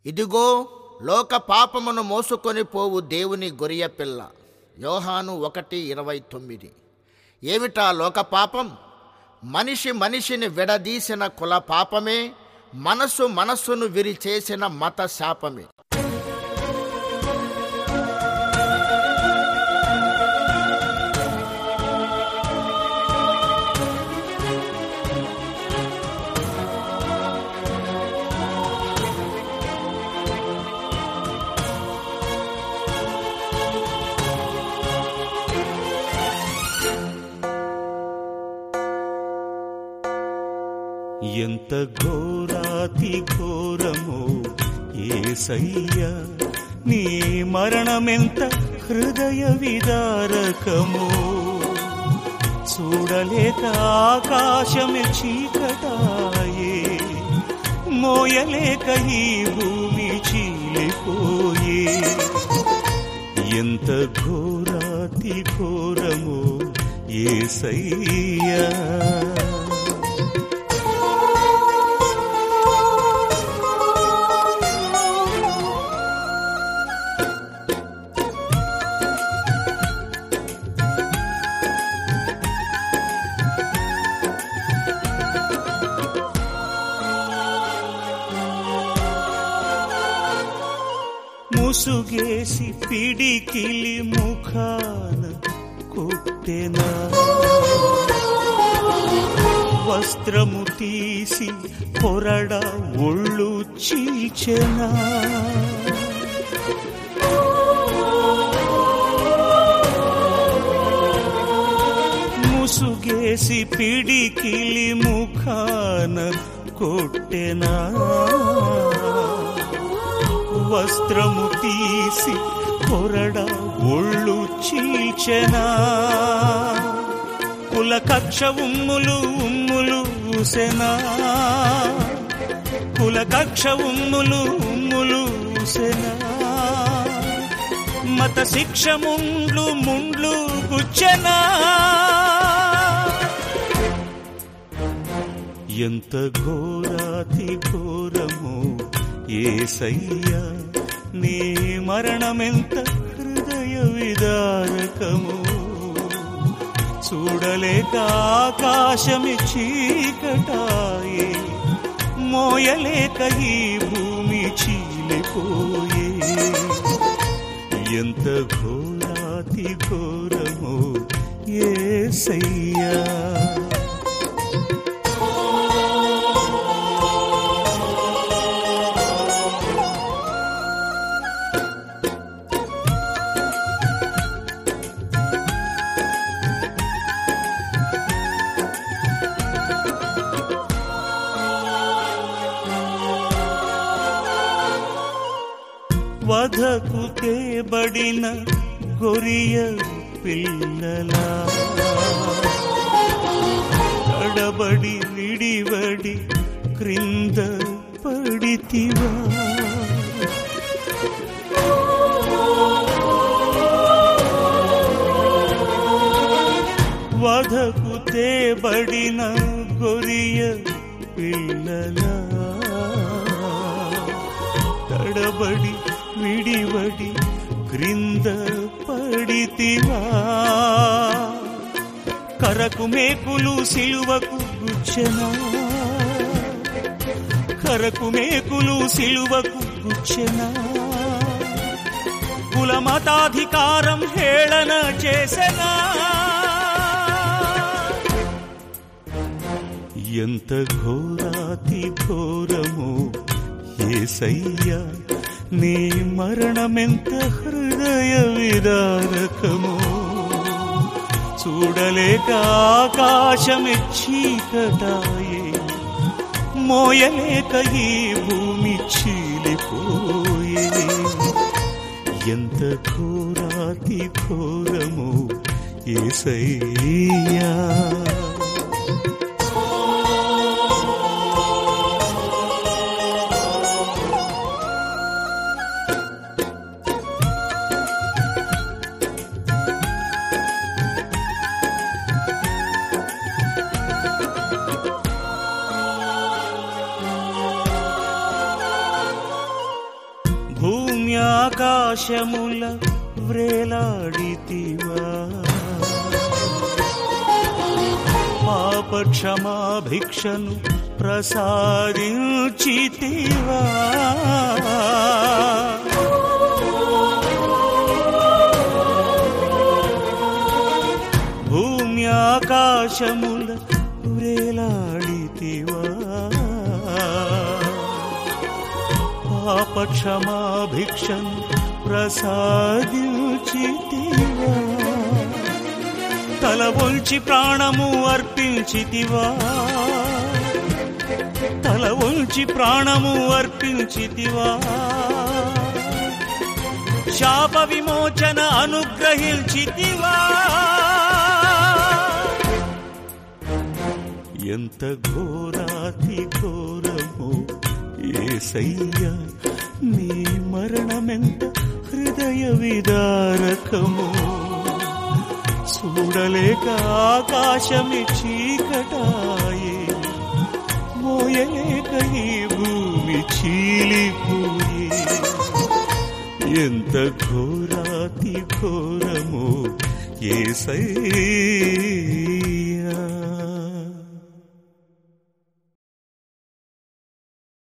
ఇదిగో లోక పాపమును మోసుకొని పోవు దేవుని గొరియ పిల్ల యోహాను ఒకటి ఇరవై తొమ్మిది ఏమిటా లోక పాపం మనిషి మనిషిని విడదీసిన కుల పాపమే మనస్సు మనస్సును విరిచేసిన మత శాపమే ఎంత ఘోరాతి ఘోరమో ఏసయ్య నీ మరణమెంత హృదయ విదారకమో చూడలేక ఆకాశమే చీకటాయే మోయలేక ఈ భూమి చీలిపోయే ఎంత ఘోరాతి ఘోరమో ఏసయ్యా ముసుగేసి పిడికిలి ముఖాన కొట్టెనా వస్త్రము తీసి పొరడ ఒళ్ళు చీల్చెనా ముసుగేసి పిడికిలి ముఖాన కొట్టెనా వస్త్రము తీసి కొరడ ఒళ్ళు చీల్చెనా కుల కక్ష ఉమ్ములు ఉమ్ములు ఊసెనా కుల కక్ష ఉమ్ములు ఉమ్ములు ఊసెనా మత శిక్ష ముండ్లు ముండ్లు గుచ్చెనా ఎంత ఘోరాతి ఘోరమో ఏసయ్యా నీ మరణమెంత హృదయ విదారకము చూడలేక ఆకాశమి చీకటాయే మోయలేక ఈ భూమి చీలిపోయే ఎంత ఘోరాతి ఘోరమో ఏసయ్యా వధకు తేబడిన గొరియ పిల్లలా తడబడి విడివడి క్రింద పడితివా వధకు తేబడిన గొరియ పిల్లలా తడబడి విడివడి క్రింద పడితివా కరకు మేకులు సిలువకు గుచ్చెనా కరకు మేకులు సిలువకు గుచ్చెనా కుల మతాధికారం హేళన చేసెనా ఎంత ఘోరాతి ఘోరమో ఏసయ్యా నీ మరణమెంత హృదయ విదారకమో చూడలేక ఆకాశమే చీకటాయే మోయలేక ఈ భూమి చీలిపోయే ఎంత ఘోరాతి ఘోరమో ఏసయ్యా భూమి ఆకాశముల వ్రేలాడితివా పాప క్షమాభిక్షను ప్రసాదించితివా భూమి ఆకాశముల వ్రేలాడితివా పాప క్షమాభిక్షను ప్రసాదించితివా తల వంచి ప్రాణము అర్పించితివా తల వంచి ప్రాణము అర్పించితివా శాప విమోచన అనుగ్రహించితివా ఎంత ఘోరాతి ఘోరమో ఏసయ్యా నీ మరణమెంత హృదయ విదారకమో చూడలేక ఆకాశమి చీకటాయే మోయలేక ఈ భూమి చీలిపోయే ఎంత ఘోరాతి ఘోరమో ఏసయ్యా